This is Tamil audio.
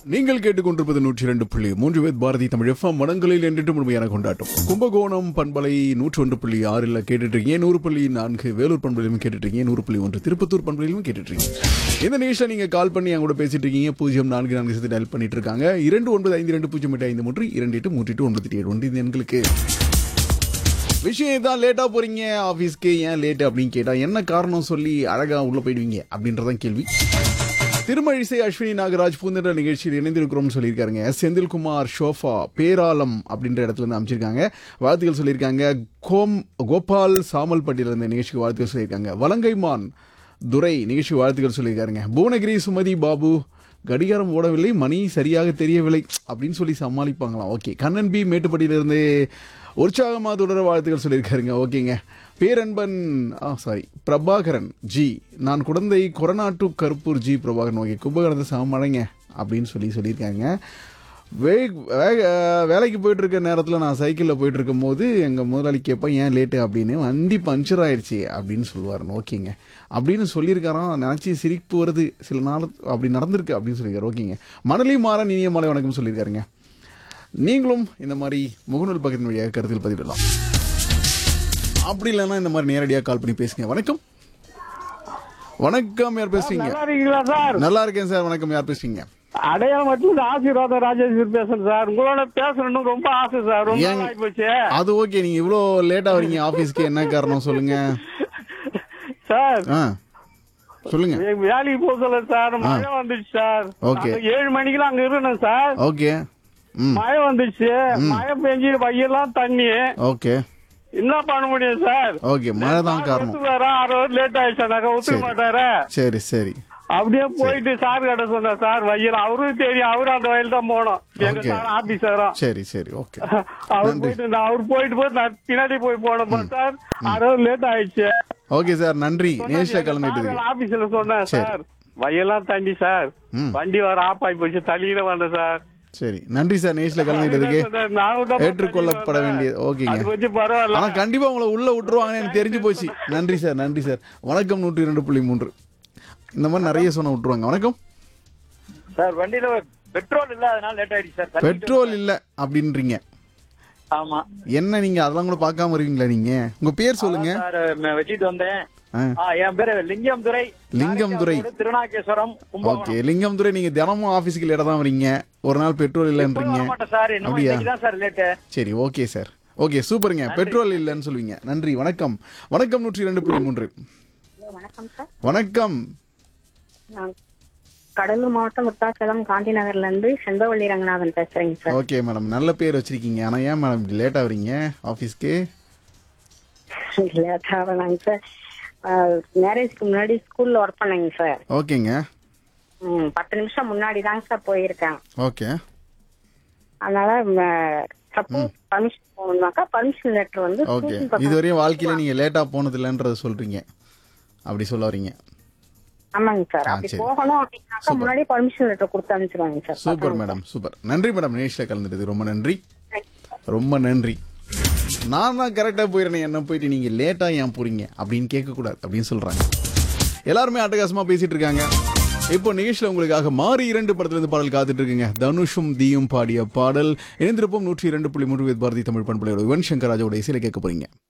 நீங்கள் கேட்டுக்கொண்டிருப்பது நூற்றி இரண்டு புள்ளி மூன்று வேத் பாரதி தமிழ் எஃப்எம் மடங்களில் என்றிட்டு முழுமையான கொண்டாட்டம் கும்பகோணம் பண்பலை நூற்றி ஒன்று புள்ளி ஆறில் கேட்டுட்டு இருக்கீங்க நூறு புள்ளி நான்கு வேலூர் பண்பலையிலும் கேட்டுட்டு இருக்கீங்க நூறு புள்ளி ஒன்று திருப்பத்தூர் பண்பலையிலும் கேட்டுட்டு இருக்கீங்க இந்த நிகழ்ச்சியில் நீங்க கால் பண்ணி என் கூட பேசிட்டு இருக்கீங்க பூஜ்ஜியம் நான்கு நான்கு சேர்த்து டயல் பண்ணிட்டு இருக்காங்க இரண்டு ஒன்பது ஐந்து இரண்டு பூஜ்ஜியம் எட்டு ஐந்து மூன்று இரண்டு எட்டு மூன்று எட்டு ஒன்பது எட்டு ஏழு ஒன்று இந்த எண்களுக்கு விஷயம் தான் லேட்டா போறீங்க ஆபீஸ்க்கு ஏன் லேட் அப்படின்னு கேட்டா என்ன காரணம் சொல்லி அழகா உள்ள போயிடுவீங்க அப்படின்றதான் கேள்வி திருமழிசை அஸ்வினி நாகராஜ் பூந்தென்ற நிகழ்ச்சியில் இணைந்திருக்கிறோம்னு சொல்லியிருக்காருங்க செந்தில்குமார் ஷோஃபா பேராலம் அப்படின்ற இடத்துல இருந்து அமைச்சிருக்காங்க வாழ்த்துக்கள் சொல்லியிருக்காங்க கோம் கோபால் சாமல்பட்டியில இருந்த நிகழ்ச்சிக்கு வாழ்த்துக்கள் சொல்லியிருக்காங்க வலங்கைமான் துரை நிகழ்ச்சி வாழ்த்துக்கள் சொல்லியிருக்காருங்க புவனகிரி சுமதி பாபு கடிகாரம் ஓடவில்லை மணி சரியாக தெரியவில்லை அப்படின்னு சொல்லி சமாளிப்பாங்களாம் ஓகே கண்ணன் பி மேட்டுப்பட்டியிலிருந்து உற்சாகமாக தொடர வாழ்த்துக்கள் சொல்லியிருக்காருங்க ஓகேங்க பேரன்பன் ஆ சாரி பிரபாகரன் ஜி நான் குழந்தை கொரநாட்டு கருப்பூர் ஜி பிரபாகரன் ஓகே கும்பகரணத்தை சமமழைங்க அப்படின்னு சொல்லி சொல்லியிருக்காங்க வே வே- வேலைக்கு போயிட்டு இருக்க நேரத்தில் நான் சைக்கிளில் போயிட்டு இருக்கும் போது எங்கள் முதலாளி கேட்பேன் ஏன் லேட்டு அப்படின்னு வண்டி பஞ்சர் ஆயிடுச்சு அப்படின்னு சொல்லுவார் ஓகேங்க அப்படின்னு சொல்லியிருக்காராம் நினச்சி சிரிப்பு வருது சில நாள் அப்படி நடந்திருக்கு அப்படின்னு சொல்லியிருக்காரு ஓகேங்க மணலி மாறன் இனிய மாலை வணக்கம் சொல்லியிருக்காருங்க நீங்களும் இந்த மாதிரி முகநூல் பக்கத்தின் வழியாக கருத்தில் பதிவிடலாம் அப்படி இல்லைன்னா இந்த மாதிரி நேரடியாக கால் பண்ணி பேசுங்க வணக்கம் வணக்கம் யார் பேசுறீங்க நல்லா இருக்கீங்களா சார் நல்லா இருக்கேன் சார் வணக்கம் யார் பேசுறீங்க அடையாளம் மட்டும் ஆசீர்வாதம் ராஜேஸ்வரி பேசுறேன் சார் உங்களோட பேசணும்னு ரொம்ப ஆசை சார் ரொம்ப ஏங்க? நாள் ஆயிப்போச்சு அது ஓகே நீங்க இவ்வளோ லேட்டா வரீங்க ஆபீஸ்க்கு என்ன காரணம் சொல்லுங்க சார் ஆ சொல்லுங்க எனக்கு வேலைக்கு போக சொல்ல சார் மழை வந்துச்சு சார் Okay. நாங்க ஏழு மணிக்கெல்லாம் அங்க இருந்தோம் சார் ஓகே ம் மழை வந்துச்சு மழை பெஞ்சு வையெல்லாம் தண்ணி ஓகே என்ன பண்ண முடியும் சார் ஓகே மழை தான் காரணம் ஒத்துக்கு வர ஆறு ஹவர் லேட் ஆயிடுச்சு ஒத்துக்க சரி. மாட்டாரு சரி சரி அப்படியே போயிட்டு சார் கிட்ட சொன்னேன் சார் வயல் அவரும் தெரியும் அவரும் அந்த வயல் தான் போனோம் எங்க Okay. சார் ஆபீசரும் சரி சரி ஓகே அவர் போயிட்டு நான் அவர் போயிட்டு போய் நான் பின்னாடி போய் போனப்ப சார் அரை லேட் ஆயிடுச்சு ஓகே சார் நன்றி நேஷா கலந்துட்டு ஆபீஸ்ல சொன்னேன் சரி. சார் வயல்லாம் தண்டி சார் ம். வண்டி வர ஆஃப் ஆகி போச்சு தலையில வந்தேன் சார் சரி நன்றி சார் நேஷ்ல கலந்துட்டதுக்கு நான் தான் ஏற்றுக்கொள்ளப்பட தள்ளி வேண்டியது வந்தேன். ஓகேங்க அது கொஞ்சம் பரவாயில்ல ஆனா கண்டிப்பா உங்களை உள்ள விட்டுருவாங்கன்னு எனக்கு தெரிஞ்சு போச்சு நன்றி சார் நன்றி சார் வணக்கம் நூற்றி இரண்டு புள்ளி மூன்று இந்த மாதிரி நிறைய சொன்ன விட்டுருவாங்க வணக்கம் சார் வண்டியில பெட்ரோல் இல்ல அதனால லேட் ஆயிடுச்சு சார் தள்ளிட்டு பெட்ரோல் இல்ல அப்படின்றீங்க ஆமா என்ன நீங்க அதெல்லாம் கூட பார்க்காம இருக்கீங்களா நீங்க உங்க பேர் சொல்லுங்க சார் ம- வச்சுட்டு வந்தேன் ஆ. ஆ, என் பேரு லிங்கம் துரை லிங்கம் துரை. திருநாகேஸ்வரம் ஓகே கும்பகோணம் லிங்கம் துரை நீங்க தினமும் ஆபீஸ்க்கு லேட்டா தான் வரீங்க ஒரு நாள் பெட்ரோல் இல்லைன்றீங்க வர மாட்டேன் சார் இன்னும் அப்படியா? இன்னைக்கு தான் சார் லேட்டு சரி ஓகே சார் ஓகே சூப்பருங்க பெட்ரோல் இல்லைன்னு சொல்லுவீங்க நன்றி வணக்கம் வணக்கம் நூற்றி இரண்டு புள்ளி மூன்று வணக்கம் சார் வணக்கம் நான் கடலூர் மாவட்டம் விருத்தாச்சலம் காந்தி நகர்ல இருந்து செந்தவள்ளி ரங்கநாதன் பேசுறேங்க சார் ஓகே மேடம் நல்ல பேர் வச்சிருக்கீங்க ஆனா ஏன் மேடம் இப்படி லேட்டா வரீங்க ஆபீஸ்க்கு லேட்டா வரலாங்க சார் மேரேஜ்க்கு முன்னாடி ஸ்கூல்ல ஒர்க் பண்ணேங்க சார் ஓகேங்க ம், பத்து நிமிஷம் முன்னாடி தாங்க சார் போயிருக்கேன் ஓகே அதனால சப்போஸ் பர்மிஷன் போகணும்னாக்கா பர்மிஷன் லெட்டர் வந்து ஓகே ஸ்கூல் பக்கம் இதுவரையும் வாழ்க்கையில நீங்க லேட்டா போனது இல்லைன்றத சொல்றீங்க அப்படி சொல்ல வரீங்க ஆமாங்க சார் ஆ, அப்படி சரி. போகணும் அப்படின்னாக்கா முன்னாடி பர்மிஷன் லெட்டர் கொடுத்து அனுப்பிச்சிருவாங்க சார் சூப்பர் மேடம் சூப்பர் நன்றி மேடம் நேஷ்ல கலந்துட்டது ரொம்ப நன்றி ரொம்ப நன்றி நான் தான் கரெக்டாக போயிடுறேன் என்ன போயிட்டு நீங்கள் லேட்டாக ஏன் போறீங்க அப்படின்னு கேட்கக்கூடாது அப்படின்னு சொல்கிறாங்க எல்லாருமே அட்டகாசமாக பேசிட்டு இருக்காங்க இப்போ நிகழ்ச்சியில் உங்களுக்காக மாறி இரண்டு படத்துலேருந்து பாடல் காத்துட்டு இருக்குங்க தனுஷும் தீயும் பாடிய பாடல் இணைந்திருப்போம் நூற்றி இரண்டு புள்ளி மூன்று பாரதி தமிழ் பண்பலையோட யுவன் சங்கர் ராஜாவோட இசையில கேட்க போறீங்க